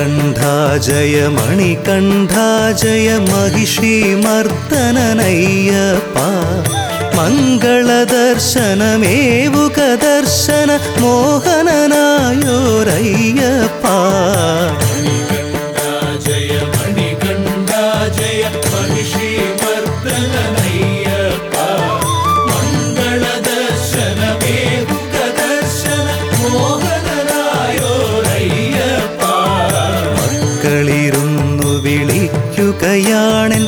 മണികണ്ഠാജയ മണികണ്ഠാജയ മഹിഷി മർദ്ദനയ്യപ്പ മംഗളദർശനമേവുക ദർശന മോഹനനായോരയ്യപ്പ ജയ മണികണ്ഠ ജയ മഹിഷി മർദ്ദനയ്യപ്പ മംഗളദർശനമേകുക ദർശന മോഹനനായോരയ്യപ്പ മക്കളിരുന്നു വിളിക്കുകയാണെൻ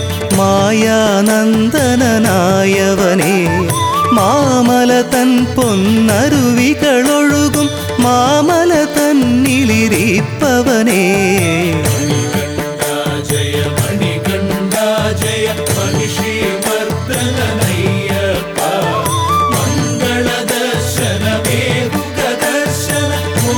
മായാനന്ദനായവനെ മാമല തൻ പൊന്നരുവികളൊഴുകും മാമല തന്നിലിരിപ്പവനേ ജയ മണികണ്ഠ ജയ മഹിഷി മർദ്ദനയ്യപ്പ മംഗളദർശനമേകുക ദർശന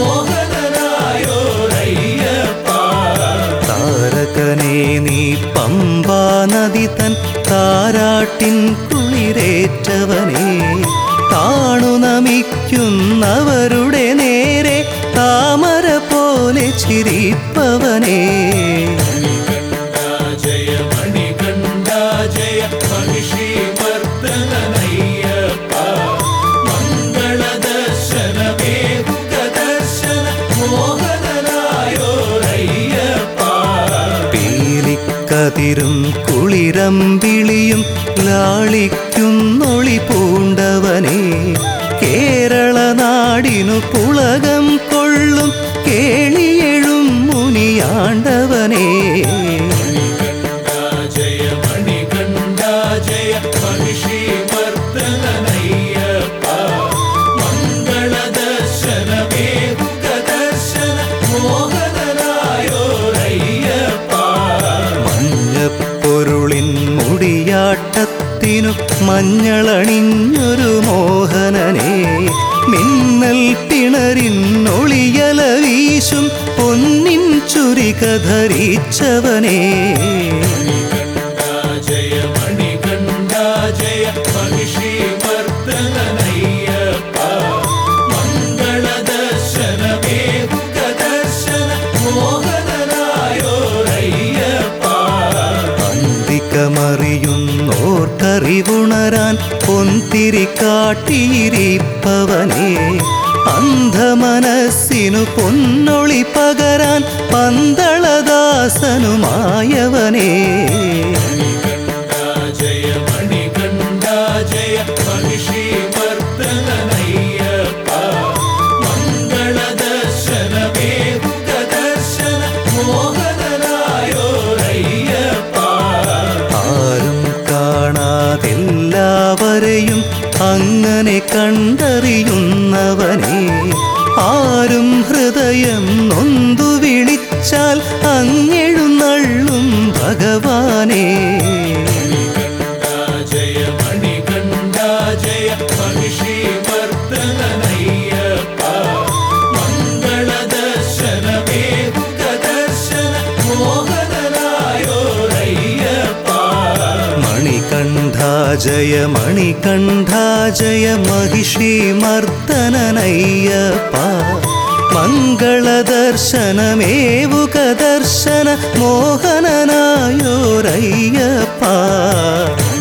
മോഹനനായോരയ്യപ്പ താരകനെ നീ പമ്പാ നദി തൻ താരാട്ടിൻ കുളിരേറ്റവനെ താണു നമിക്കുന്നവരുടെ നേരെ താമര പോലെ ചിരിപ്പവനേ ജയ മണികണ്ഠ ജയ മഹിഷി മർദ്ദനയ്യപ്പ മംഗളദർശനമേകുക ദർശന മോഹനനായോരയ്യപ്പ പീലിക്കതിരും കുളിരമ്പിളിയും ലാളിക്കുന്നൊളി പൂണ്ടവനെ കേരള നാടിനു പുളകം കൊള്ളും കേളിയെഴും മുനിയാണ്ടവനേ ജയ മണികണ്ഠ ജയ മഹിഷി മർദ്ദനയ്യപ്പ മംഗളദർശനമേകുക ദർശന മോഹനനായോരയ്യപ്പ മഞ്ഞപ്പൊരുളിൻ മുടിയാട്ടത്തിനു മഞ്ഞളണിഞ്ഞൊരു മോഹനനെ മിന്നൽ പിണറിന്നൊളിയല വീശും പൊന്നിൻ ചുരിക ധരിച്ചവനേ ജയ മണികണ്ഠ ജയ മഹിഷി മർദ്ദനയ്യപ്പ മംഗളദർശനമേകുക ദർശന മോഹനനായോരയ്യപ്പ അന്തിക്കമറിയുന്നോർക്കറിവുണരാൻ പൊന്തിരി കാട്ടിയിരിപ്പവനെ അന്ധമനസ്സിനു പൊന്നൊളി പകരാൻ പന്തളദാസനുമായവനേ ജയ മണികണ്ഠ ജയ മഹിഷി മർദ്ദനയ്യപ്പ മംഗളദർശനമേകുക ദർശന മോഹനനായോരയ്യപ്പ ആരും കാണാതെല്ലാവരെയും അങ്ങനെ കണ്ടറിയുന്നവനെ ആരും ഹൃദയം നൊന്തു വിളിച്ചാൽ അങ്ങെഴുന്നള്ളും ഭഗവാനേ ജയ മണികണ്ഠ ജയ മഹിഷി മർദ്ദനയ്യപ്പ മംഗളദർശനമേകുക ദർശന മോഹനനായോരയ്യപ്പ മണികണ്ഠാജയ മണികണ്ഠാജയ മഹിഷി മർദ്ദനയ്യപ്പ മംഗളദർശനമേവുക ദർശന മോഹനനായോരയ്യപ്പ